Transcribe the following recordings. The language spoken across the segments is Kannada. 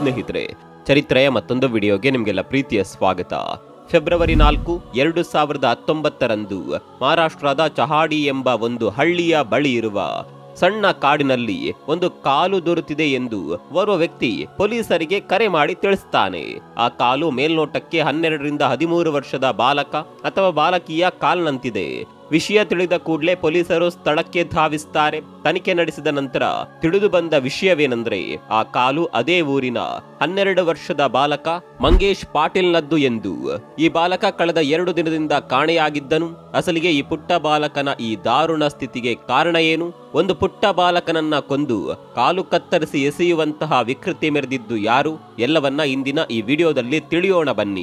ಸ್ನೇಹಿತರೆ ಚರಿತ್ರೆಯ ಮತ್ತೊಂದು ವಿಡಿಯೋಗೆ ನಿಮಗೆಲ್ಲ ಪ್ರೀತಿಯ ಸ್ವಾಗತ ಫೆಬ್ರವರಿ ನಾಲ್ಕು ಎರಡು ಸಾವಿರದ ಹತ್ತೊಂಬತ್ತರಂದು ಮಹಾರಾಷ್ಟ್ರದ ಚಹಾಡಿ ಎಂಬ ಒಂದು ಹಳ್ಳಿಯ ಬಳಿ ಇರುವ ಸಣ್ಣ ಕಾಡಿನಲ್ಲಿ ಒಂದು ಕಾಲು ದೊರೆತಿದೆ ಎಂದು ಓರ್ವ ವ್ಯಕ್ತಿ ಪೊಲೀಸರಿಗೆ ಕರೆ ಮಾಡಿ ತಿಳಿಸ್ತಾನೆ ಆ ಕಾಲು ಮೇಲ್ನೋಟಕ್ಕೆ ಹನ್ನೆರಡರಿಂದ ಹದಿಮೂರು ವರ್ಷದ ಬಾಲಕ ಅಥವಾ ಬಾಲಕಿಯ ಕಾಲ್ನಂತಿದೆ ವಿಷಯ ತಿಳಿದ ಕೂಡಲೇ ಪೊಲೀಸರು ಸ್ಥಳಕ್ಕೆ ಧಾವಿಸ್ತಾರೆ ತನಿಖೆ ನಡೆಸಿದ ನಂತರ ತಿಳಿದು ಬಂದ ವಿಷಯವೇನೆಂದ್ರೆ ಆ ಕಾಲು ಅದೇ ಊರಿನ ಹನ್ನೆರಡು ವರ್ಷದ ಬಾಲಕ ಮಂಗೇಶ್ ಪಾಟೀಲ್ನದ್ದು ಎಂದು ಈ ಬಾಲಕ ಕಳೆದ ಎರಡು ದಿನದಿಂದ ಕಾಣೆಯಾಗಿದ್ದನು ಅಸಲಿಗೆ ಈ ಪುಟ್ಟ ಬಾಲಕನ ಈ ದಾರುಣ ಸ್ಥಿತಿಗೆ ಕಾರಣ ಏನು ಒಂದು ಪುಟ್ಟ ಬಾಲಕನನ್ನ ಕೊಂದು ಕಾಲು ಕತ್ತರಿಸಿ ಎಸೆಯುವಂತಹ ವಿಕೃತಿ ಮೆರೆದಿದ್ದು ಯಾರು ಎಲ್ಲವನ್ನ ಇಂದಿನ ಈ ವಿಡಿಯೋದಲ್ಲಿ ತಿಳಿಯೋಣ ಬನ್ನಿ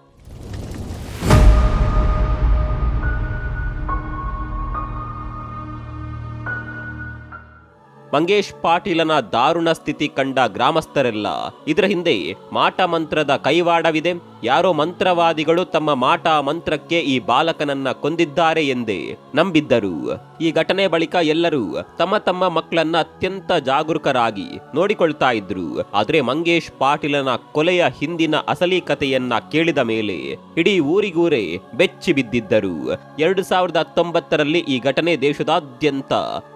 ಮಂಗೇಶ್ ಪಾಟೀಲನ ದಾರುಣ ಸ್ಥಿತಿ ಕಂಡ ಗ್ರಾಮಸ್ಥರೆಲ್ಲ ಇದರ ಹಿಂದೆ ಮಾಟ ಮಂತ್ರದ ಕೈವಾಡವಿದೆ ಯಾರೋ ಮಂತ್ರವಾದಿಗಳು ತಮ್ಮ ಮಾಟ ಮಂತ್ರಕ್ಕೆ ಈ ಬಾಲಕನನ್ನ ಕೊಂದಿದ್ದಾರೆ ಎಂದೇ ನಂಬಿದ್ದರು ಈ ಘಟನೆ ಬಳಿಕ ಎಲ್ಲರೂ ತಮ್ಮ ತಮ್ಮ ಮಕ್ಕಳನ್ನ ಅತ್ಯಂತ ಜಾಗರೂಕರಾಗಿ ನೋಡಿಕೊಳ್ತಾ ಇದ್ರು ಆದ್ರೆ ಮಂಗೇಶ್ ಪಾಟೀಲನ ಕೊಲೆಯ ಹಿಂದಿನ ಅಸಲಿ ಕಥೆಯನ್ನ ಕೇಳಿದ ಮೇಲೆ ಇಡೀ ಊರಿಗೂರೇ ಬೆಚ್ಚಿ ಬಿದ್ದಿದ್ದರು ಎರಡು ಸಾವಿರದ ಹತ್ತೊಂಬತ್ತರಲ್ಲಿ ಈ ಘಟನೆ ದೇಶದಾದ್ಯಂತ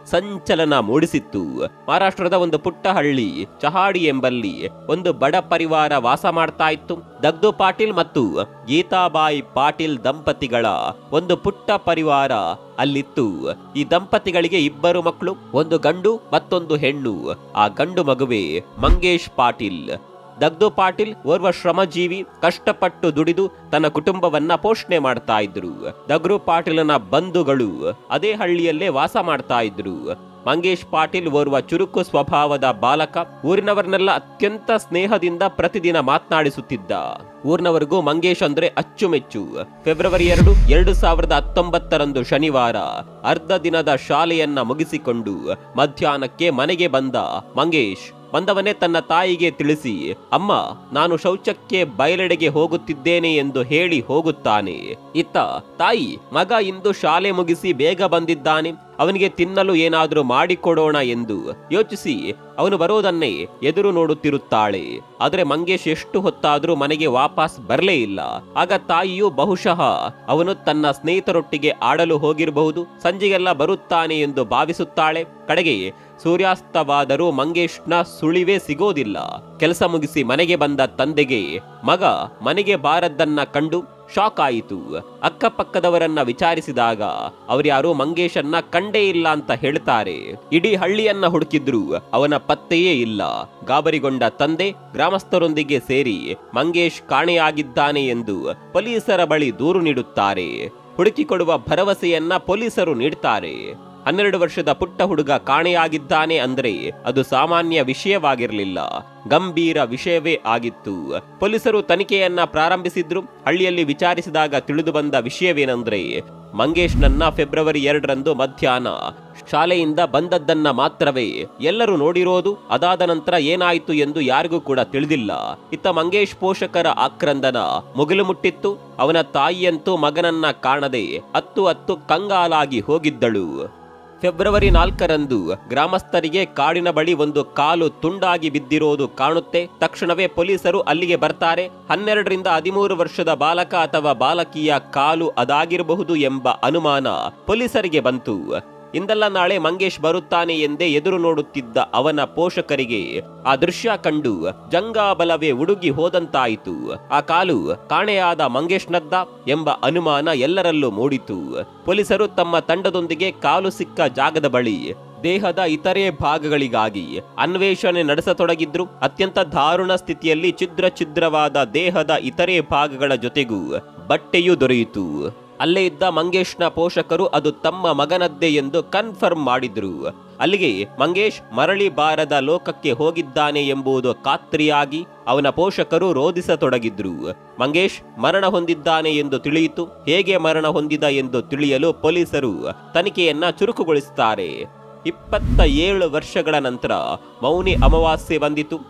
ಸಂಚಲನ ಮೂಡಿಸಿತ್ತು ಮಹಾರಾಷ್ಟ್ರದ ಒಂದು ಪುಟ್ಟ ಹಳ್ಳಿ ಚಹಾಡಿ ಎಂಬಲ್ಲಿ ಒಂದು ಬಡ ಪರಿವಾರ ವಾಸ ಮಾಡ್ತಾ ಇತ್ತು ದಗ್ದು ಪಾಟೀಲ್ ಮತ್ತು ಗೀತಾಬಾಯಿ ಪಾಟೀಲ್ ದಂಪತಿಗಳ ಒಂದು ಪುಟ್ಟ ಪರಿವಾರ ಅಲ್ಲಿತ್ತು ಈ ದಂಪತಿಗಳಿಗೆ ಇಬ್ಬರು ಮಕ್ಕಳು ಒಂದು ಗಂಡು ಮತ್ತೊಂದು ಹೆಣ್ಣು ಆ ಗಂಡು ಮಗುವೆ ಮಂಗೇಶ್ ಪಾಟೀಲ್ ದಗ್ದು ಪಾಟೀಲ್ ಓರ್ವ ಶ್ರಮಜೀವಿ ಕಷ್ಟಪಟ್ಟು ದುಡಿದು ತನ್ನ ಕುಟುಂಬವನ್ನ ಪೋಷಣೆ ಮಾಡ್ತಾ ಇದ್ರು ದಗ್ರು ಪಾಟೀಲನ ಬಂಧುಗಳು ಅದೇ ಹಳ್ಳಿಯಲ್ಲೇ ವಾಸ ಮಾಡ್ತಾ ಇದ್ರು ಮಂಗೇಶ್ ಪಾಟೀಲ್ ಓರ್ವ ಚುರುಕು ಸ್ವಭಾವದ ಬಾಲಕ ಊರಿನವರನ್ನೆಲ್ಲ ಅತ್ಯಂತ ಸ್ನೇಹದಿಂದ ಪ್ರತಿದಿನ ಮಾತನಾಡಿಸುತ್ತಿದ್ದ ಊರಿನವರಿಗೂ ಮಂಗೇಶ್ ಅಂದ್ರೆ ಅಚ್ಚುಮೆಚ್ಚು ಫೆಬ್ರವರಿ ಎರಡು ಎರಡು ಸಾವಿರದ ಹತ್ತೊಂಬತ್ತರಂದು ಶನಿವಾರ ಅರ್ಧ ದಿನದ ಶಾಲೆಯನ್ನ ಮುಗಿಸಿಕೊಂಡು ಮಧ್ಯಾಹ್ನಕ್ಕೆ ಮನೆಗೆ ಬಂದ ಮಂಗೇಶ್ ಬಂದವನೇ ತನ್ನ ತಾಯಿಗೆ ತಿಳಿಸಿ ಅಮ್ಮ ನಾನು ಶೌಚಕ್ಕೆ ಬಯಲೆಡೆಗೆ ಹೋಗುತ್ತಿದ್ದೇನೆ ಎಂದು ಹೇಳಿ ಹೋಗುತ್ತಾನೆ ಇತ್ತ ತಾಯಿ ಮಗ ಇಂದು ಶಾಲೆ ಮುಗಿಸಿ ಬೇಗ ಬಂದಿದ್ದಾನೆ ಅವನಿಗೆ ತಿನ್ನಲು ಏನಾದರೂ ಮಾಡಿಕೊಡೋಣ ಎಂದು ಯೋಚಿಸಿ ಅವನು ಬರೋದನ್ನೇ ಎದುರು ನೋಡುತ್ತಿರುತ್ತಾಳೆ ಆದರೆ ಮಂಗೇಶ್ ಎಷ್ಟು ಹೊತ್ತಾದರೂ ಮನೆಗೆ ವಾಪಸ್ ಬರಲೇ ಇಲ್ಲ ಆಗ ತಾಯಿಯು ಬಹುಶಃ ಅವನು ತನ್ನ ಸ್ನೇಹಿತರೊಟ್ಟಿಗೆ ಆಡಲು ಹೋಗಿರಬಹುದು ಸಂಜೆಗೆಲ್ಲ ಬರುತ್ತಾನೆ ಎಂದು ಭಾವಿಸುತ್ತಾಳೆ ಕಡೆಗೆ ಸೂರ್ಯಾಸ್ತವಾದರೂ ಮಂಗೇಶ್ನ ಸುಳಿವೇ ಸಿಗೋದಿಲ್ಲ ಕೆಲಸ ಮುಗಿಸಿ ಮನೆಗೆ ಬಂದ ತಂದೆಗೆ ಮಗ ಮನೆಗೆ ಬಾರದ್ದನ್ನ ಕಂಡು ಶಾಕ್ ಆಯಿತು ಅಕ್ಕಪಕ್ಕದವರನ್ನ ವಿಚಾರಿಸಿದಾಗ ಅವರ್ಯಾರು ಮಂಗೇಶನ್ನ ಕಂಡೇ ಇಲ್ಲ ಅಂತ ಹೇಳ್ತಾರೆ ಇಡೀ ಹಳ್ಳಿಯನ್ನ ಹುಡುಕಿದ್ರು ಅವನ ಪತ್ತೆಯೇ ಇಲ್ಲ ಗಾಬರಿಗೊಂಡ ತಂದೆ ಗ್ರಾಮಸ್ಥರೊಂದಿಗೆ ಸೇರಿ ಮಂಗೇಶ್ ಕಾಣೆಯಾಗಿದ್ದಾನೆ ಎಂದು ಪೊಲೀಸರ ಬಳಿ ದೂರು ನೀಡುತ್ತಾರೆ ಹುಡುಕಿಕೊಡುವ ಭರವಸೆಯನ್ನ ಪೊಲೀಸರು ನೀಡ್ತಾರೆ ಹನ್ನೆರಡು ವರ್ಷದ ಪುಟ್ಟ ಹುಡುಗ ಕಾಣೆಯಾಗಿದ್ದಾನೆ ಅಂದ್ರೆ ಅದು ಸಾಮಾನ್ಯ ವಿಷಯವಾಗಿರಲಿಲ್ಲ ಗಂಭೀರ ವಿಷಯವೇ ಆಗಿತ್ತು ಪೊಲೀಸರು ತನಿಖೆಯನ್ನ ಪ್ರಾರಂಭಿಸಿದ್ರು ಹಳ್ಳಿಯಲ್ಲಿ ವಿಚಾರಿಸಿದಾಗ ತಿಳಿದು ಬಂದ ವಿಷಯವೇನೆಂದ್ರೆ ಮಂಗೇಶ್ನನ್ನ ಫೆಬ್ರವರಿ ಎರಡರಂದು ಮಧ್ಯಾಹ್ನ ಶಾಲೆಯಿಂದ ಬಂದದ್ದನ್ನ ಮಾತ್ರವೇ ಎಲ್ಲರೂ ನೋಡಿರೋದು ಅದಾದ ನಂತರ ಏನಾಯಿತು ಎಂದು ಯಾರಿಗೂ ಕೂಡ ತಿಳಿದಿಲ್ಲ ಇತ್ತ ಮಂಗೇಶ್ ಪೋಷಕರ ಆಕ್ರಂದನ ಮುಗಿಲು ಮುಟ್ಟಿತ್ತು ಅವನ ತಾಯಿಯಂತೂ ಮಗನನ್ನ ಕಾಣದೆ ಹತ್ತು ಹತ್ತು ಕಂಗಾಲಾಗಿ ಹೋಗಿದ್ದಳು ಫೆಬ್ರವರಿ ನಾಲ್ಕರಂದು ಗ್ರಾಮಸ್ಥರಿಗೆ ಕಾಡಿನ ಬಳಿ ಒಂದು ಕಾಲು ತುಂಡಾಗಿ ಬಿದ್ದಿರೋದು ಕಾಣುತ್ತೆ ತಕ್ಷಣವೇ ಪೊಲೀಸರು ಅಲ್ಲಿಗೆ ಬರ್ತಾರೆ ಹನ್ನೆರಡರಿಂದ ಹದಿಮೂರು ವರ್ಷದ ಬಾಲಕ ಅಥವಾ ಬಾಲಕಿಯ ಕಾಲು ಅದಾಗಿರಬಹುದು ಎಂಬ ಅನುಮಾನ ಪೊಲೀಸರಿಗೆ ಬಂತು ಇಂದಲ್ಲ ನಾಳೆ ಮಂಗೇಶ್ ಬರುತ್ತಾನೆ ಎಂದೇ ಎದುರು ನೋಡುತ್ತಿದ್ದ ಅವನ ಪೋಷಕರಿಗೆ ಆ ದೃಶ್ಯ ಕಂಡು ಜಂಗಾಬಲವೇ ಉಡುಗಿ ಹೋದಂತಾಯಿತು ಆ ಕಾಲು ಕಾಣೆಯಾದ ಮಂಗೇಶ್ನದ್ದ ಎಂಬ ಅನುಮಾನ ಎಲ್ಲರಲ್ಲೂ ಮೂಡಿತು ಪೊಲೀಸರು ತಮ್ಮ ತಂಡದೊಂದಿಗೆ ಕಾಲು ಸಿಕ್ಕ ಜಾಗದ ಬಳಿ ದೇಹದ ಇತರೆ ಭಾಗಗಳಿಗಾಗಿ ಅನ್ವೇಷಣೆ ನಡೆಸತೊಡಗಿದ್ರು ಅತ್ಯಂತ ದಾರುಣ ಸ್ಥಿತಿಯಲ್ಲಿ ಛಿದ್ರ ಛಿದ್ರವಾದ ದೇಹದ ಇತರೆ ಭಾಗಗಳ ಜೊತೆಗೂ ಬಟ್ಟೆಯೂ ದೊರೆಯಿತು ಅಲ್ಲೇ ಇದ್ದ ಮಂಗೇಶ್ನ ಪೋಷಕರು ಅದು ತಮ್ಮ ಮಗನದ್ದೇ ಎಂದು ಕನ್ಫರ್ಮ್ ಮಾಡಿದ್ರು ಅಲ್ಲಿಗೆ ಮಂಗೇಶ್ ಮರಳಿ ಬಾರದ ಲೋಕಕ್ಕೆ ಹೋಗಿದ್ದಾನೆ ಎಂಬುದು ಖಾತ್ರಿಯಾಗಿ ಅವನ ಪೋಷಕರು ರೋಧಿಸತೊಡಗಿದ್ರು ಮಂಗೇಶ್ ಮರಣ ಹೊಂದಿದ್ದಾನೆ ಎಂದು ತಿಳಿಯಿತು ಹೇಗೆ ಮರಣ ಹೊಂದಿದ ಎಂದು ತಿಳಿಯಲು ಪೊಲೀಸರು ತನಿಖೆಯನ್ನ ಚುರುಕುಗೊಳಿಸುತ್ತಾರೆ ಇಪ್ಪತ್ತ ಏಳು ವರ್ಷಗಳ ನಂತರ ಮೌನಿ ಅಮಾವಾಸ್ಯೆ ಬಂದಿತು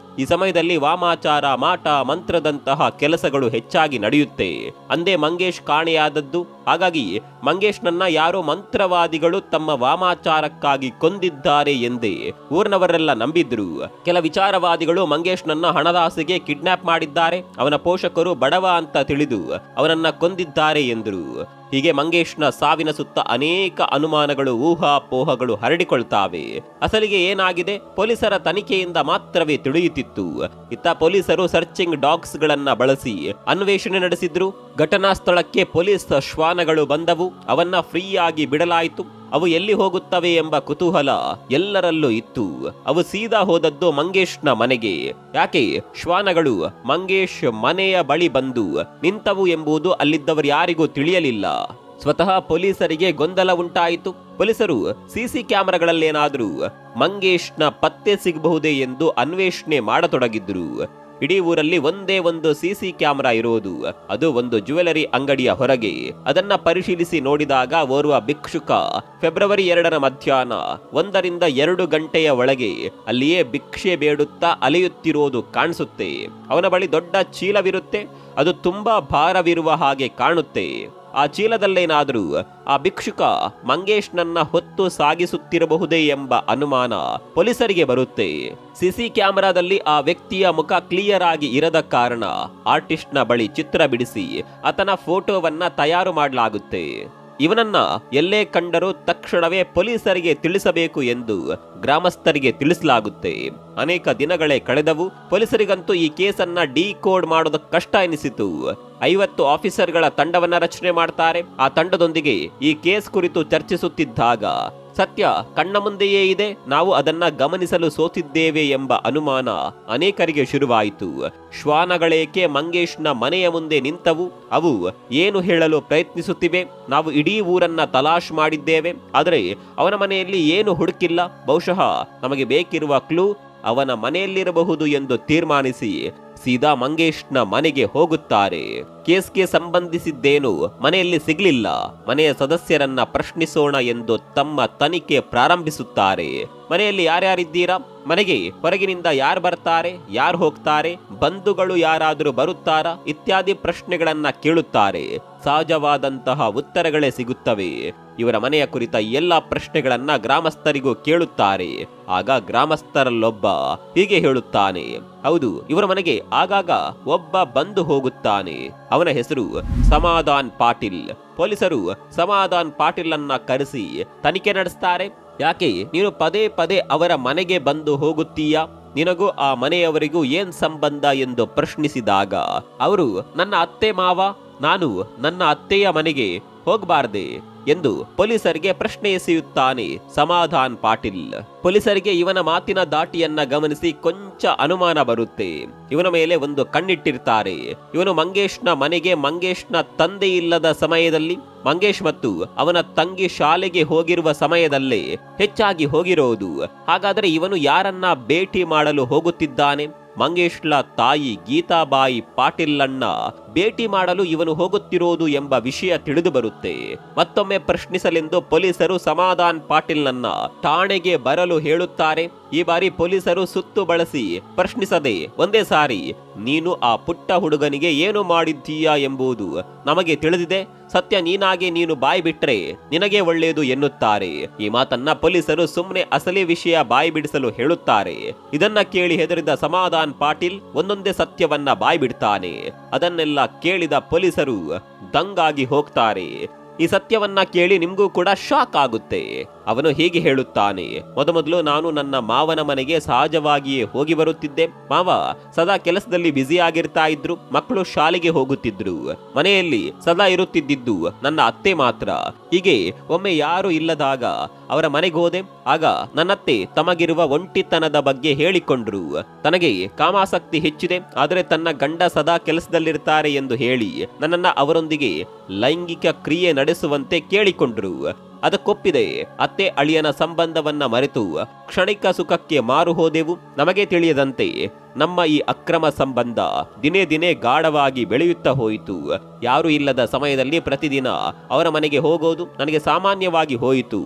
ಈ ಸಮಯದಲ್ಲಿ ವಾಮಾಚಾರ ಮಾಟ ಮಂತ್ರದಂತಹ ಕೆಲಸಗಳು ಹೆಚ್ಚಾಗಿ ನಡೆಯುತ್ತೆ ಅಂದೇ ಮಂಗೇಶ್ ಕಾಣೆಯಾದದ್ದು ಹಾಗಾಗಿ ಮಂಗೇಶ್ನನ್ನ ಯಾರೋ ಮಂತ್ರವಾದಿಗಳು ತಮ್ಮ ವಾಮಾಚಾರಕ್ಕಾಗಿ ಕೊಂದಿದ್ದಾರೆ ಎಂದೇ ಊರಿನವರೆಲ್ಲ ನಂಬಿದ್ರು ಕೆಲ ವಿಚಾರವಾದಿಗಳು ಮಂಗೇಶ್ನನ್ನ ಹಣದಾಸೆಗೆ ಕಿಡ್ನಾಪ್ ಮಾಡಿದ್ದಾರೆ ಅವನ ಪೋಷಕರು ಬಡವ ಅಂತ ತಿಳಿದು ಅವನನ್ನ ಕೊಂದಿದ್ದಾರೆ ಎಂದರು ಹೀಗೆ ಮಂಗೇಶ್ನ ಸಾವಿನ ಸುತ್ತ ಅನೇಕ ಅನುಮಾನಗಳು ಊಹಾಪೋಹಗಳು ಹರಡಿಕೊಳ್ತಾವೆ ಅಸಲಿಗೆ ಏನಾಗಿದೆ ಪೊಲೀಸರ ತನಿಖೆಯಿಂದ ಮಾತ್ರವೇ ತಿಳಿಯುತ್ತಿತ್ತು ಇತ್ತ ಪೊಲೀಸರು ಸರ್ಚಿಂಗ್ ಡಾಗ್ಸ್ ಗಳನ್ನ ಬಳಸಿ ಅನ್ವೇಷಣೆ ನಡೆಸಿದ್ರು ಘಟನಾ ಸ್ಥಳಕ್ಕೆ ಪೊಲೀಸ್ ಶ್ವಾನಗಳು ಬಂದವು ಅವನ್ನ ಫ್ರೀಯಾಗಿ ಬಿಡಲಾಯಿತು ಅವು ಎಲ್ಲಿ ಹೋಗುತ್ತವೆ ಎಂಬ ಕುತೂಹಲ ಎಲ್ಲರಲ್ಲೂ ಇತ್ತು ಅವು ಸೀದಾ ಹೋದದ್ದು ಮಂಗೇಶ್ನ ಮನೆಗೆ ಯಾಕೆ ಶ್ವಾನಗಳು ಮಂಗೇಶ್ ಮನೆಯ ಬಳಿ ಬಂದು ನಿಂತವು ಎಂಬುದು ಅಲ್ಲಿದ್ದವರು ಯಾರಿಗೂ ತಿಳಿಯಲಿಲ್ಲ ಸ್ವತಃ ಪೊಲೀಸರಿಗೆ ಗೊಂದಲ ಉಂಟಾಯಿತು ಪೊಲೀಸರು ಸಿಸಿ ಕ್ಯಾಮೆರಾಗಳಲ್ಲೇನಾದ್ರೂ ಮಂಗೇಶ್ನ ಪತ್ತೆ ಸಿಗಬಹುದೇ ಎಂದು ಅನ್ವೇಷಣೆ ಮಾಡತೊಡಗಿದ್ರು ಇಡೀ ಊರಲ್ಲಿ ಒಂದೇ ಒಂದು ಸಿಸಿ ಕ್ಯಾಮೆರಾ ಇರೋದು ಅದು ಒಂದು ಜ್ಯುವೆಲರಿ ಅಂಗಡಿಯ ಹೊರಗೆ ಅದನ್ನ ಪರಿಶೀಲಿಸಿ ನೋಡಿದಾಗ ಓರ್ವ ಭಿಕ್ಷುಕ ಫೆಬ್ರವರಿ ಎರಡರ ಮಧ್ಯಾಹ್ನ ಒಂದರಿಂದ ಎರಡು ಗಂಟೆಯ ಒಳಗೆ ಅಲ್ಲಿಯೇ ಭಿಕ್ಷೆ ಬೇಡುತ್ತಾ ಅಲೆಯುತ್ತಿರೋದು ಕಾಣಿಸುತ್ತೆ ಅವನ ಬಳಿ ದೊಡ್ಡ ಚೀಲವಿರುತ್ತೆ ಅದು ತುಂಬಾ ಭಾರವಿರುವ ಹಾಗೆ ಕಾಣುತ್ತೆ ಆ ಚೀಲದಲ್ಲೇನಾದರೂ ಆ ಭಿಕ್ಷುಕ ಮಂಗೇಶ್ನನ್ನ ಹೊತ್ತು ಸಾಗಿಸುತ್ತಿರಬಹುದೇ ಎಂಬ ಅನುಮಾನ ಪೊಲೀಸರಿಗೆ ಬರುತ್ತೆ ಸಿಸಿ ಕ್ಯಾಮೆರಾದಲ್ಲಿ ಆ ವ್ಯಕ್ತಿಯ ಮುಖ ಕ್ಲಿಯರ್ ಆಗಿ ಇರದ ಕಾರಣ ಆರ್ಟಿಸ್ಟ್ನ ಬಳಿ ಚಿತ್ರ ಬಿಡಿಸಿ ಆತನ ಫೋಟೋವನ್ನ ತಯಾರು ಮಾಡಲಾಗುತ್ತೆ ಇವನನ್ನ ಎಲ್ಲೇ ಕಂಡರೂ ತಕ್ಷಣವೇ ಪೊಲೀಸರಿಗೆ ತಿಳಿಸಬೇಕು ಎಂದು ಗ್ರಾಮಸ್ಥರಿಗೆ ತಿಳಿಸಲಾಗುತ್ತೆ ಅನೇಕ ದಿನಗಳೇ ಕಳೆದವು ಪೊಲೀಸರಿಗಂತೂ ಈ ಕೇಸನ್ನ ಡಿಕೋಡ್ ಮಾಡೋದು ಕಷ್ಟ ಎನಿಸಿತು ಐವತ್ತು ಆಫೀಸರ್ಗಳ ತಂಡವನ್ನ ರಚನೆ ಮಾಡ್ತಾರೆ ಆ ತಂಡದೊಂದಿಗೆ ಈ ಕೇಸ್ ಕುರಿತು ಚರ್ಚಿಸುತ್ತಿದ್ದಾಗ ಸತ್ಯ ಕಣ್ಣ ಮುಂದೆಯೇ ಇದೆ ನಾವು ಅದನ್ನ ಗಮನಿಸಲು ಸೋತಿದ್ದೇವೆ ಎಂಬ ಅನುಮಾನ ಅನೇಕರಿಗೆ ಶುರುವಾಯಿತು ಶ್ವಾನಗಳೇಕೆ ಮಂಗೇಶ್ನ ಮನೆಯ ಮುಂದೆ ನಿಂತವು ಅವು ಏನು ಹೇಳಲು ಪ್ರಯತ್ನಿಸುತ್ತಿವೆ ನಾವು ಇಡೀ ಊರನ್ನ ತಲಾಶ್ ಮಾಡಿದ್ದೇವೆ ಆದರೆ ಅವನ ಮನೆಯಲ್ಲಿ ಏನು ಹುಡುಕಿಲ್ಲ ಬಹುಶಃ ನಮಗೆ ಬೇಕಿರುವ ಕ್ಲೂ ಅವನ ಮನೆಯಲ್ಲಿರಬಹುದು ಎಂದು ತೀರ್ಮಾನಿಸಿ ಸೀದಾ ಮಂಗೇಶ್ನ ಮನೆಗೆ ಹೋಗುತ್ತಾರೆ ಕೇಸ್ಗೆ ಸಂಬಂಧಿಸಿದ್ದೇನು ಮನೆಯಲ್ಲಿ ಸಿಗ್ಲಿಲ್ಲ ಮನೆಯ ಸದಸ್ಯರನ್ನ ಪ್ರಶ್ನಿಸೋಣ ಎಂದು ತಮ್ಮ ತನಿಖೆ ಪ್ರಾರಂಭಿಸುತ್ತಾರೆ ಮನೆಯಲ್ಲಿ ಯಾರ್ಯಾರಿದ್ದೀರಾ ಮನೆಗೆ ಹೊರಗಿನಿಂದ ಯಾರು ಬರ್ತಾರೆ ಯಾರು ಹೋಗ್ತಾರೆ ಬಂಧುಗಳು ಯಾರಾದರೂ ಬರುತ್ತಾರಾ ಇತ್ಯಾದಿ ಪ್ರಶ್ನೆಗಳನ್ನ ಕೇಳುತ್ತಾರೆ ಸಹಜವಾದಂತಹ ಉತ್ತರಗಳೇ ಸಿಗುತ್ತವೆ ಇವರ ಮನೆಯ ಕುರಿತ ಎಲ್ಲ ಪ್ರಶ್ನೆಗಳನ್ನ ಗ್ರಾಮಸ್ಥರಿಗೂ ಕೇಳುತ್ತಾರೆ ಆಗ ಗ್ರಾಮಸ್ಥರಲ್ಲೊಬ್ಬ ಹೀಗೆ ಹೇಳುತ್ತಾನೆ ಹೌದು ಇವರ ಮನೆಗೆ ಆಗಾಗ ಒಬ್ಬ ಬಂದು ಹೋಗುತ್ತಾನೆ ಅವನ ಹೆಸರು ಸಮಾಧಾನ್ ಪಾಟೀಲ್ ಪೊಲೀಸರು ಸಮಾಧಾನ್ ಪಾಟೀಲ್ ಅನ್ನ ಕರೆಸಿ ತನಿಖೆ ನಡೆಸ್ತಾರೆ ಯಾಕೆ ನೀನು ಪದೇ ಪದೇ ಅವರ ಮನೆಗೆ ಬಂದು ಹೋಗುತ್ತೀಯಾ ನಿನಗೂ ಆ ಮನೆಯವರಿಗೂ ಏನ್ ಸಂಬಂಧ ಎಂದು ಪ್ರಶ್ನಿಸಿದಾಗ ಅವರು ನನ್ನ ಅತ್ತೆ ಮಾವ ನಾನು ನನ್ನ ಅತ್ತೆಯ ಮನೆಗೆ ಹೋಗಬಾರ್ದೆ ಎಂದು ಪೊಲೀಸರಿಗೆ ಪ್ರಶ್ನೆ ಎಸೆಯುತ್ತಾನೆ ಸಮಾಧಾನ್ ಪಾಟೀಲ್ ಪೊಲೀಸರಿಗೆ ಇವನ ಮಾತಿನ ದಾಟಿಯನ್ನ ಗಮನಿಸಿ ಕೊಂಚ ಅನುಮಾನ ಬರುತ್ತೆ ಇವನ ಮೇಲೆ ಒಂದು ಕಣ್ಣಿಟ್ಟಿರ್ತಾರೆ ಇವನು ಮಂಗೇಶ್ನ ಮನೆಗೆ ಮಂಗೇಶ್ನ ತಂದೆ ಇಲ್ಲದ ಸಮಯದಲ್ಲಿ ಮಂಗೇಶ್ ಮತ್ತು ಅವನ ತಂಗಿ ಶಾಲೆಗೆ ಹೋಗಿರುವ ಸಮಯದಲ್ಲೇ ಹೆಚ್ಚಾಗಿ ಹೋಗಿರೋದು ಹಾಗಾದರೆ ಇವನು ಯಾರನ್ನ ಭೇಟಿ ಮಾಡಲು ಹೋಗುತ್ತಿದ್ದಾನೆ ಮಂಗೇಶ್ಲ ತಾಯಿ ಗೀತಾಬಾಯಿ ಪಾಟೀಲನ್ನ ಭೇಟಿ ಮಾಡಲು ಇವನು ಹೋಗುತ್ತಿರೋದು ಎಂಬ ವಿಷಯ ತಿಳಿದು ಬರುತ್ತೆ ಮತ್ತೊಮ್ಮೆ ಪ್ರಶ್ನಿಸಲೆಂದು ಪೊಲೀಸರು ಸಮಾಧಾನ್ ಪಾಟೀಲ್ನನ್ನ ಠಾಣೆಗೆ ಬರಲು ಹೇಳುತ್ತಾರೆ ಈ ಬಾರಿ ಪೊಲೀಸರು ಸುತ್ತು ಬಳಸಿ ಪ್ರಶ್ನಿಸದೆ ಒಂದೇ ಸಾರಿ ನೀನು ಆ ಪುಟ್ಟ ಹುಡುಗನಿಗೆ ಏನು ಮಾಡಿದ್ದೀಯಾ ಎಂಬುದು ನಮಗೆ ತಿಳಿದಿದೆ ಸತ್ಯ ನೀನಾಗೆ ನೀನು ಬಾಯಿ ಬಿಟ್ರೆ ನಿನಗೆ ಒಳ್ಳೆಯದು ಎನ್ನುತ್ತಾರೆ ಈ ಮಾತನ್ನ ಪೊಲೀಸರು ಸುಮ್ಮನೆ ಅಸಲಿ ವಿಷಯ ಬಾಯಿ ಬಿಡಿಸಲು ಹೇಳುತ್ತಾರೆ ಇದನ್ನ ಕೇಳಿ ಹೆದರಿದ ಸಮಾಧಾನ್ ಪಾಟೀಲ್ ಒಂದೊಂದೇ ಸತ್ಯವನ್ನ ಬಾಯಿ ಬಿಡ್ತಾನೆ ಅದನ್ನೆಲ್ಲ ಕೇಳಿದ ಪೊಲೀಸರು ದಂಗಾಗಿ ಹೋಗ್ತಾರೆ ಈ ಸತ್ಯವನ್ನ ಕೇಳಿ ನಿಮ್ಗೂ ಕೂಡ ಶಾಕ್ ಆಗುತ್ತೆ ಅವನು ಹೀಗೆ ಹೇಳುತ್ತಾನೆ ಮೊದಮೊದಲು ನಾನು ನನ್ನ ಮಾವನ ಮನೆಗೆ ಸಹಜವಾಗಿಯೇ ಹೋಗಿ ಬರುತ್ತಿದ್ದೆ ಮಾವ ಸದಾ ಕೆಲಸದಲ್ಲಿ ಬ್ಯುಸಿ ಆಗಿರ್ತಾ ಇದ್ರು ಮಕ್ಕಳು ಶಾಲೆಗೆ ಹೋಗುತ್ತಿದ್ರು ಮನೆಯಲ್ಲಿ ಸದಾ ಇರುತ್ತಿದ್ದಿದ್ದು ನನ್ನ ಅತ್ತೆ ಮಾತ್ರ ಹೀಗೆ ಒಮ್ಮೆ ಯಾರು ಇಲ್ಲದಾಗ ಅವರ ಮನೆಗೆ ಹೋದೆ ಆಗ ನನ್ನತ್ತೆ ತಮಗಿರುವ ಒಂಟಿತನದ ಬಗ್ಗೆ ಹೇಳಿಕೊಂಡ್ರು ತನಗೆ ಕಾಮಾಸಕ್ತಿ ಹೆಚ್ಚಿದೆ ಆದರೆ ತನ್ನ ಗಂಡ ಸದಾ ಕೆಲಸದಲ್ಲಿರ್ತಾರೆ ಎಂದು ಹೇಳಿ ನನ್ನನ್ನ ಅವರೊಂದಿಗೆ ಲೈಂಗಿಕ ಕ್ರಿಯೆ ನಡೆಸುವಂತೆ ಕೇಳಿಕೊಂಡ್ರು ಅದಕ್ಕೊಪ್ಪಿದೆ ಅತ್ತೆ ಅಳಿಯನ ಸಂಬಂಧವನ್ನ ಮರೆತು ಕ್ಷಣಿಕ ಸುಖಕ್ಕೆ ಮಾರು ಹೋದೆವು ನಮಗೆ ತಿಳಿಯದಂತೆ ನಮ್ಮ ಈ ಅಕ್ರಮ ಸಂಬಂಧ ದಿನೇ ದಿನೇ ಗಾಢವಾಗಿ ಬೆಳೆಯುತ್ತಾ ಹೋಯಿತು ಯಾರು ಇಲ್ಲದ ಸಮಯದಲ್ಲಿ ಪ್ರತಿದಿನ ಅವರ ಮನೆಗೆ ಹೋಗೋದು ನನಗೆ ಸಾಮಾನ್ಯವಾಗಿ ಹೋಯಿತು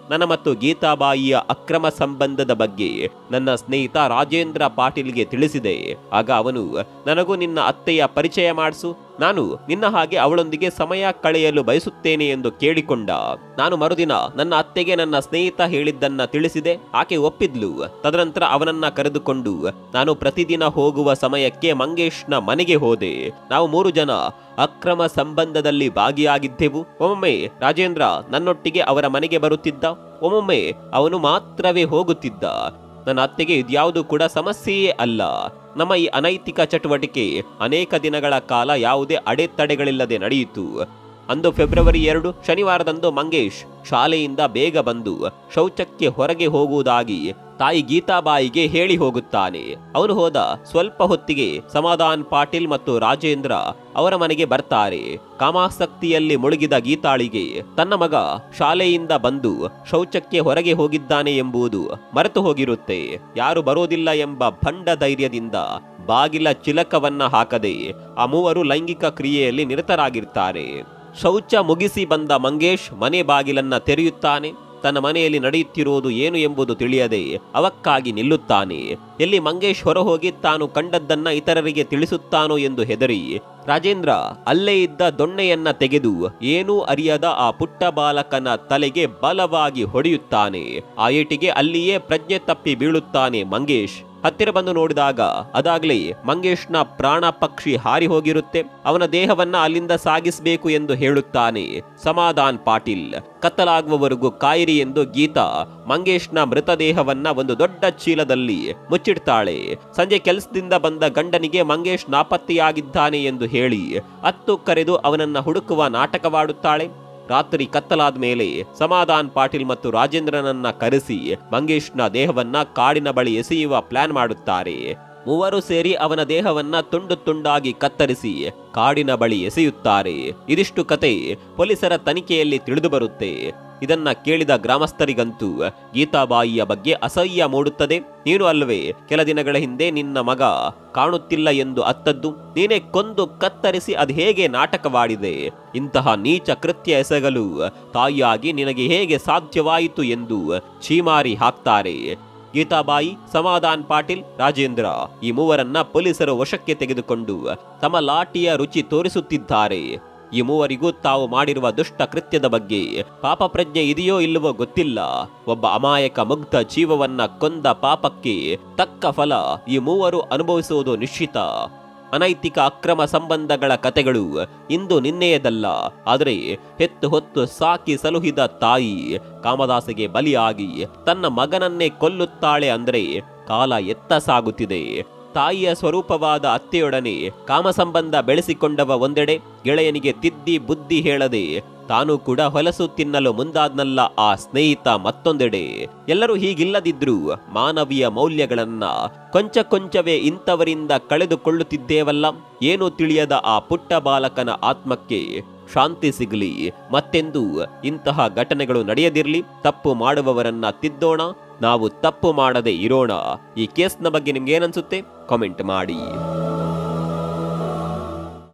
ನನ್ನ ಮತ್ತು ಗೀತಾಬಾಯಿಯ ಅಕ್ರಮ ಸಂಬಂಧದ ಬಗ್ಗೆ ನನ್ನ ಸ್ನೇಹಿತ ರಾಜೇಂದ್ರ ಪಾಟೀಲ್ಗೆ ತಿಳಿಸಿದೆ ಆಗ ಅವನು ನನಗೂ ನಿನ್ನ ಅತ್ತೆಯ ಪರಿಚಯ ಮಾಡಿಸು ನಾನು ನಿನ್ನ ಹಾಗೆ ಅವಳೊಂದಿಗೆ ಸಮಯ ಕಳೆಯಲು ಬಯಸುತ್ತೇನೆ ಎಂದು ಕೇಳಿಕೊಂಡ ನಾನು ಮರುದಿನ ನನ್ನ ಅತ್ತೆಗೆ ನನ್ನ ಸ್ನೇಹಿತ ಹೇಳಿದ್ದನ್ನ ತಿಳಿಸಿದೆ ಆಕೆ ಒಪ್ಪಿದ್ಲು ತದನಂತರ ಅವನನ್ನ ಕರೆದುಕೊಂಡು ನಾನು ಪ್ರತಿದಿನ ಹೋಗುವ ಸಮಯಕ್ಕೆ ಮಂಗೇಶ್ನ ಮನೆಗೆ ಹೋದೆ ನಾವು ಮೂರು ಜನ ಅಕ್ರಮ ಸಂಬಂಧದಲ್ಲಿ ಭಾಗಿಯಾಗಿದ್ದೆವು ಒಮ್ಮೊಮ್ಮೆ ರಾಜೇಂದ್ರ ನನ್ನೊಟ್ಟಿಗೆ ಅವರ ಮನೆಗೆ ಬರುತ್ತಿದ್ದ ಒಮ್ಮೊಮ್ಮೆ ಅವನು ಮಾತ್ರವೇ ಹೋಗುತ್ತಿದ್ದ ನನ್ನ ಅತ್ತೆಗೆ ಇದ್ಯಾವುದು ಕೂಡ ಸಮಸ್ಯೆಯೇ ಅಲ್ಲ ನಮ್ಮ ಈ ಅನೈತಿಕ ಚಟುವಟಿಕೆ ಅನೇಕ ದಿನಗಳ ಕಾಲ ಯಾವುದೇ ಅಡೆತಡೆಗಳಿಲ್ಲದೆ ನಡೆಯಿತು ಅಂದು ಫೆಬ್ರವರಿ ಎರಡು ಶನಿವಾರದಂದು ಮಂಗೇಶ್ ಶಾಲೆಯಿಂದ ಬೇಗ ಬಂದು ಶೌಚಕ್ಕೆ ಹೊರಗೆ ಹೋಗುವುದಾಗಿ ತಾಯಿ ಗೀತಾಬಾಯಿಗೆ ಹೇಳಿ ಹೋಗುತ್ತಾನೆ ಅವನು ಹೋದ ಸ್ವಲ್ಪ ಹೊತ್ತಿಗೆ ಸಮಾಧಾನ್ ಪಾಟೀಲ್ ಮತ್ತು ರಾಜೇಂದ್ರ ಅವರ ಮನೆಗೆ ಬರ್ತಾರೆ ಕಾಮಾಸಕ್ತಿಯಲ್ಲಿ ಮುಳುಗಿದ ಗೀತಾಳಿಗೆ ತನ್ನ ಮಗ ಶಾಲೆಯಿಂದ ಬಂದು ಶೌಚಕ್ಕೆ ಹೊರಗೆ ಹೋಗಿದ್ದಾನೆ ಎಂಬುದು ಮರೆತು ಹೋಗಿರುತ್ತೆ ಯಾರು ಬರೋದಿಲ್ಲ ಎಂಬ ಭಂಡ ಧೈರ್ಯದಿಂದ ಬಾಗಿಲ ಚಿಲಕವನ್ನ ಹಾಕದೆ ಆ ಮೂವರು ಲೈಂಗಿಕ ಕ್ರಿಯೆಯಲ್ಲಿ ನಿರತರಾಗಿರ್ತಾರೆ ಶೌಚ ಮುಗಿಸಿ ಬಂದ ಮಂಗೇಶ್ ಮನೆ ಬಾಗಿಲನ್ನ ತೆರೆಯುತ್ತಾನೆ ತನ್ನ ಮನೆಯಲ್ಲಿ ನಡೆಯುತ್ತಿರುವುದು ಏನು ಎಂಬುದು ತಿಳಿಯದೆ ಅವಕ್ಕಾಗಿ ನಿಲ್ಲುತ್ತಾನೆ ಎಲ್ಲಿ ಮಂಗೇಶ್ ಹೊರಹೋಗಿ ತಾನು ಕಂಡದ್ದನ್ನ ಇತರರಿಗೆ ತಿಳಿಸುತ್ತಾನೋ ಎಂದು ಹೆದರಿ ರಾಜೇಂದ್ರ ಅಲ್ಲೇ ಇದ್ದ ದೊಣ್ಣೆಯನ್ನ ತೆಗೆದು ಏನೂ ಅರಿಯದ ಆ ಪುಟ್ಟ ಬಾಲಕನ ತಲೆಗೆ ಬಲವಾಗಿ ಹೊಡೆಯುತ್ತಾನೆ ಆ ಏಟಿಗೆ ಅಲ್ಲಿಯೇ ಪ್ರಜ್ಞೆ ತಪ್ಪಿ ಬೀಳುತ್ತಾನೆ ಮಂಗೇಶ್ ಹತ್ತಿರ ಬಂದು ನೋಡಿದಾಗ ಅದಾಗ್ಲೇ ಮಂಗೇಶ್ನ ಪ್ರಾಣ ಪಕ್ಷಿ ಹಾರಿ ಹೋಗಿರುತ್ತೆ ಅವನ ದೇಹವನ್ನ ಅಲ್ಲಿಂದ ಸಾಗಿಸಬೇಕು ಎಂದು ಹೇಳುತ್ತಾನೆ ಸಮಾಧಾನ್ ಪಾಟೀಲ್ ಕತ್ತಲಾಗುವವರೆಗೂ ಕಾಯಿರಿ ಎಂದು ಗೀತಾ ಮಂಗೇಶ್ನ ಮೃತದೇಹವನ್ನ ಒಂದು ದೊಡ್ಡ ಚೀಲದಲ್ಲಿ ಮುಚ್ಚಿಡ್ತಾಳೆ ಸಂಜೆ ಕೆಲಸದಿಂದ ಬಂದ ಗಂಡನಿಗೆ ಮಂಗೇಶ್ ನಾಪತ್ತೆಯಾಗಿದ್ದಾನೆ ಎಂದು ಹೇಳಿ ಅತ್ತು ಕರೆದು ಅವನನ್ನ ಹುಡುಕುವ ನಾಟಕವಾಡುತ್ತಾಳೆ ರಾತ್ರಿ ಕತ್ತಲಾದ ಮೇಲೆ ಸಮಾಧಾನ್ ಪಾಟೀಲ್ ಮತ್ತು ರಾಜೇಂದ್ರನನ್ನ ಕರೆಸಿ ಮಂಗೇಶ್ನ ದೇಹವನ್ನ ಕಾಡಿನ ಬಳಿ ಎಸೆಯುವ ಪ್ಲಾನ್ ಮಾಡುತ್ತಾರೆ ಮೂವರು ಸೇರಿ ಅವನ ದೇಹವನ್ನ ತುಂಡು ತುಂಡಾಗಿ ಕತ್ತರಿಸಿ ಕಾಡಿನ ಬಳಿ ಎಸೆಯುತ್ತಾರೆ ಇದಿಷ್ಟು ಕತೆ ಪೊಲೀಸರ ತನಿಖೆಯಲ್ಲಿ ತಿಳಿದು ಬರುತ್ತೆ ಇದನ್ನ ಕೇಳಿದ ಗ್ರಾಮಸ್ಥರಿಗಂತೂ ಗೀತಾಬಾಯಿಯ ಬಗ್ಗೆ ಅಸಹ್ಯ ಮೂಡುತ್ತದೆ ನೀನು ಅಲ್ವೇ ಕೆಲ ದಿನಗಳ ಹಿಂದೆ ನಿನ್ನ ಮಗ ಕಾಣುತ್ತಿಲ್ಲ ಎಂದು ಅತ್ತದ್ದು ನೀನೇ ಕೊಂದು ಕತ್ತರಿಸಿ ಅದು ಹೇಗೆ ನಾಟಕವಾಡಿದೆ ಇಂತಹ ನೀಚ ಕೃತ್ಯ ಎಸಗಲು ತಾಯಿಯಾಗಿ ನಿನಗೆ ಹೇಗೆ ಸಾಧ್ಯವಾಯಿತು ಎಂದು ಛೀಮಾರಿ ಹಾಕ್ತಾರೆ ಗೀತಾಬಾಯಿ ಸಮಾಧಾನ್ ಪಾಟೀಲ್ ರಾಜೇಂದ್ರ ಈ ಮೂವರನ್ನ ಪೊಲೀಸರು ವಶಕ್ಕೆ ತೆಗೆದುಕೊಂಡು ತಮ್ಮ ಲಾಠಿಯ ರುಚಿ ತೋರಿಸುತ್ತಿದ್ದಾರೆ ಈ ಮೂವರಿಗೂ ತಾವು ಮಾಡಿರುವ ದುಷ್ಟ ಕೃತ್ಯದ ಬಗ್ಗೆ ಪಾಪ ಪ್ರಜ್ಞೆ ಇದೆಯೋ ಇಲ್ಲವೋ ಗೊತ್ತಿಲ್ಲ ಒಬ್ಬ ಅಮಾಯಕ ಮುಗ್ಧ ಜೀವವನ್ನ ಕೊಂದ ಪಾಪಕ್ಕೆ ತಕ್ಕ ಫಲ ಈ ಮೂವರು ಅನುಭವಿಸುವುದು ನಿಶ್ಚಿತ ಅನೈತಿಕ ಅಕ್ರಮ ಸಂಬಂಧಗಳ ಕತೆಗಳು ಇಂದು ನಿನ್ನೆಯದಲ್ಲ ಆದರೆ ಹೆತ್ತು ಹೊತ್ತು ಸಾಕಿ ಸಲುಹಿದ ತಾಯಿ ಕಾಮದಾಸೆಗೆ ಬಲಿಯಾಗಿ ತನ್ನ ಮಗನನ್ನೇ ಕೊಲ್ಲುತ್ತಾಳೆ ಅಂದ್ರೆ ಕಾಲ ಎತ್ತ ಸಾಗುತ್ತಿದೆ ತಾಯಿಯ ಸ್ವರೂಪವಾದ ಅತ್ತೆಯೊಡನೆ ಕಾಮ ಸಂಬಂಧ ಬೆಳೆಸಿಕೊಂಡವ ಒಂದೆಡೆ ಗೆಳೆಯನಿಗೆ ತಿದ್ದಿ ಬುದ್ಧಿ ಹೇಳದೆ ತಾನು ಕೂಡ ಹೊಲಸು ತಿನ್ನಲು ಮುಂದಾದ್ನಲ್ಲ ಆ ಸ್ನೇಹಿತ ಮತ್ತೊಂದೆಡೆ ಎಲ್ಲರೂ ಹೀಗಿಲ್ಲದಿದ್ರೂ ಮಾನವೀಯ ಮೌಲ್ಯಗಳನ್ನ ಕೊಂಚ ಕೊಂಚವೇ ಇಂಥವರಿಂದ ಕಳೆದುಕೊಳ್ಳುತ್ತಿದ್ದೇವಲ್ಲ ಏನು ತಿಳಿಯದ ಆ ಪುಟ್ಟ ಬಾಲಕನ ಆತ್ಮಕ್ಕೆ ಶಾಂತಿ ಸಿಗಲಿ ಮತ್ತೆಂದು ಇಂತಹ ಘಟನೆಗಳು ನಡೆಯದಿರಲಿ ತಪ್ಪು ಮಾಡುವವರನ್ನ ತಿದ್ದೋಣ ನಾವು ತಪ್ಪು ಮಾಡದೆ ಇರೋಣ ಈ ಕೇಸ್ನ ಬಗ್ಗೆ ನಿಮ್ಗೆ ಏನನ್ಸುತ್ತೆ ಕಾಮೆಂಟ್ ಮಾಡಿ